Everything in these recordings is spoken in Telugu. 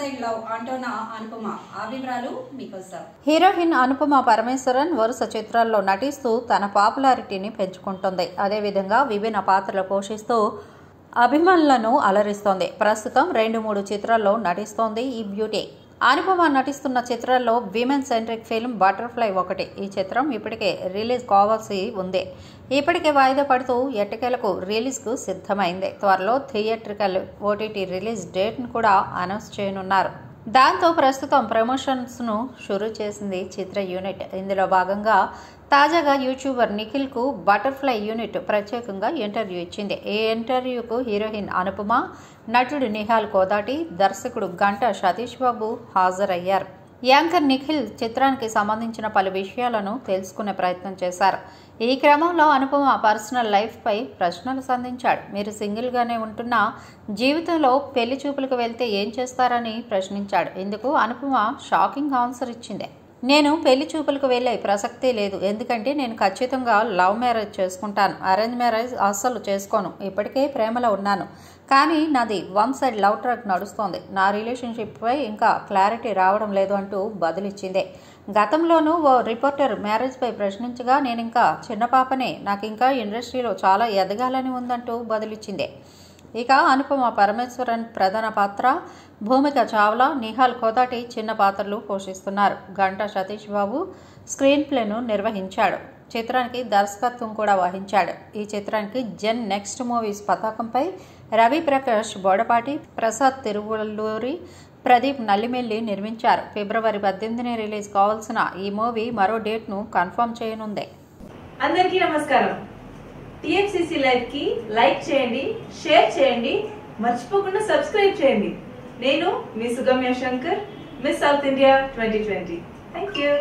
సైడ్ లవ్ అంటోనా అనుపమ ఆ వివరాలు మీకోసం హీరోయిన్ అనుపమ పరమేశ్వరన్ వరుస చిత్రాల్లో నటిస్తూ తన పాపులారిటీని పెంచుకుంటుంది అదేవిధంగా విభిన్న పాత్రలు పోషిస్తూ అభిమానులను అలరిస్తోంది ప్రస్తుతం రెండు మూడు చిత్రాల్లో నటిస్తోంది ఈ బ్యూటీ అనుపమ నటిస్తున్న చిత్రాల్లో విమెన్ సెంట్రిక్ ఫిల్మ్ బటర్ఫ్లై ఒకటి ఈ చిత్రం ఇప్పటికే రిలీజ్ కావాల్సి ఉంది ఇప్పటికే వాయిదా పడుతూ ఎట్టకేలకు రిలీజ్కు సిద్ధమైంది త్వరలో థియేట్రికల్ ఓటీటీ రిలీజ్ డేట్ను కూడా అనౌన్స్ చేయనున్నారు దాంతో ప్రస్తుతం ప్రమోషన్స్ను షురూ చేసింది చిత్ర యూనిట్ ఇందులో భాగంగా తాజాగా యూట్యూబర్ నిఖిల్కు బటర్ఫ్లై యూనిట్ ప్రత్యేకంగా ఇంటర్వ్యూ ఇచ్చింది ఈ ఇంటర్వ్యూకు హీరోయిన్ అనుపమ నటుడు నిహాల్ కోదాటి దర్శకుడు గంట సతీష్ బాబు హాజరయ్యారు యాంకర్ నిఖిల్ చిత్రానికి సంబంధించిన పలు విషయాలను తెలుసుకునే ప్రయత్నం చేశారు ఈ క్రమంలో అనుపమ పర్సనల్ లైఫ్పై ప్రశ్నలు సంధించాడు మీరు సింగిల్గానే ఉంటున్నా జీవితంలో పెళ్లి చూపులకు వెళ్తే ఏం చేస్తారని ప్రశ్నించాడు ఇందుకు అనుపమ షాకింగ్ ఆన్సర్ ఇచ్చింది నేను పెళ్లి చూపులకు వెళ్ళే ప్రసక్తే లేదు ఎందుకంటే నేను ఖచ్చితంగా లవ్ మ్యారేజ్ చేసుకుంటాను అరేంజ్ మ్యారేజ్ అస్సలు చేసుకోను ఇప్పటికే ప్రేమలో ఉన్నాను కానీ నాది వన్ సైడ్ లవ్ ట్రాక్ నడుస్తోంది నా రిలేషన్షిప్పై ఇంకా క్లారిటీ రావడం లేదు అంటూ బదులిచ్చింది గతంలోనూ ఓ రిపోర్టర్ మ్యారేజ్పై ప్రశ్నించగా నేను ఇంకా చిన్న పాపనే నాకు ఇంకా ఇండస్ట్రీలో చాలా ఎదగాలని ఉందంటూ బదులిచ్చింది ఇక అనుపమ పరమేశ్వరన్ ప్రధాన పాత్ర భూమిక చావ్లా నిహాల్ కోదాటి చిన్న పాత్రలు పోషిస్తున్నారు గంట సతీష్ బాబు స్క్రీన్ ప్లేను నిర్వహించాడు చిత్రానికి దర్శకత్వం కూడా వహించాడు ఈ చిత్రానికి జెన్ నెక్స్ట్ మూవీస్ పతాకంపై రవి ప్రకాష్ బోడపాటి ప్రసాద్ తిరువల్లూరి ప్రదీప్ నల్లిమెల్లి నిర్మించారు ఫిబ్రవరి పద్దెనిమిదిని రిలీజ్ కావాల్సిన ఈ మూవీ మరో డేట్ను కన్ఫర్మ్ చేయనుంది అందరికీ నమస్కారం టిఎఫ్సిసి లైవ్ కి లైక్ చేయండి షేర్ చేయండి మర్చిపోకుండా సబ్స్క్రైబ్ చేయండి నేను మీ Sugamya Shankar miss south India twenty twenty thank you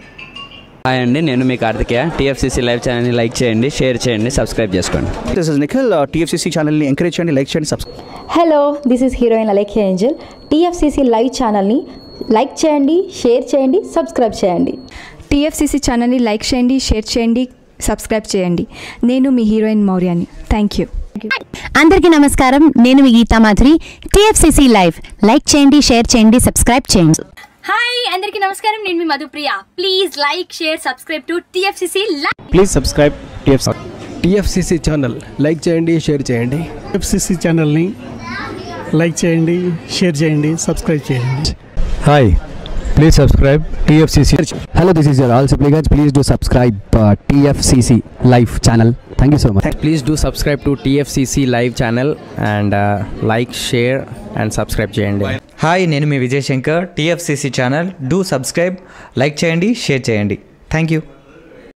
hi అండి నేను మీ కార్తికేయ టీఎఫ్సీసీ లైవ్ ఛానల్ని లైక్ చేయండి షేర్ చేయండి సబ్స్క్రైబ్ చేసుకోండి దిస్ ఇస్ నిఖిల్ టీఎఫ్సీసీ ఛానల్ని ఎంకరేజ్ చేయండి లైక్ చేయండి subscribe hello this is heroine Alekhya Angel TFCC live ఛానల్ని లైక్ చేయండి షేర్ చేయండి సబ్స్క్రైబ్ చేయండి టీఎఫ్సీసీ ఛానల్ని లైక్ చేయండి షేర్ చేయండి సబ్స్క్రైబ్ చేయండి నేను మీ హీరోయిన్ మౌర్యాని థ్యాంక్ యూ అందరికీ నమస్కారం నేను మీ Geeta Madhuri TFCC live like చేయండి షేర్ చేయండి సబ్స్క్రైబ్ చేయండి హాయ్ అందరికీ నమస్కారం నేను మీ Madhupriya please like share subscribe to TFCC please subscribe TFC TFCC channel like చేయండి షేర్ చేయండి ఎఫ్సిసి ఛానల్ని లైక్ చేయండి షేర్ చేయండి సబ్స్క్రైబ్ చేయండి hi please subscribe TFCC hello this is your all సిప్లిగన్స్ please do subscribe TFCC live channel thank you so much please do subscribe to TFCC live channel and like share and subscribe చేయండి హాయ్ నేను మీ Vijay Shankar TFCC channel do subscribe like చేయండి షేర్ చేయండి థ్యాంక్ యూ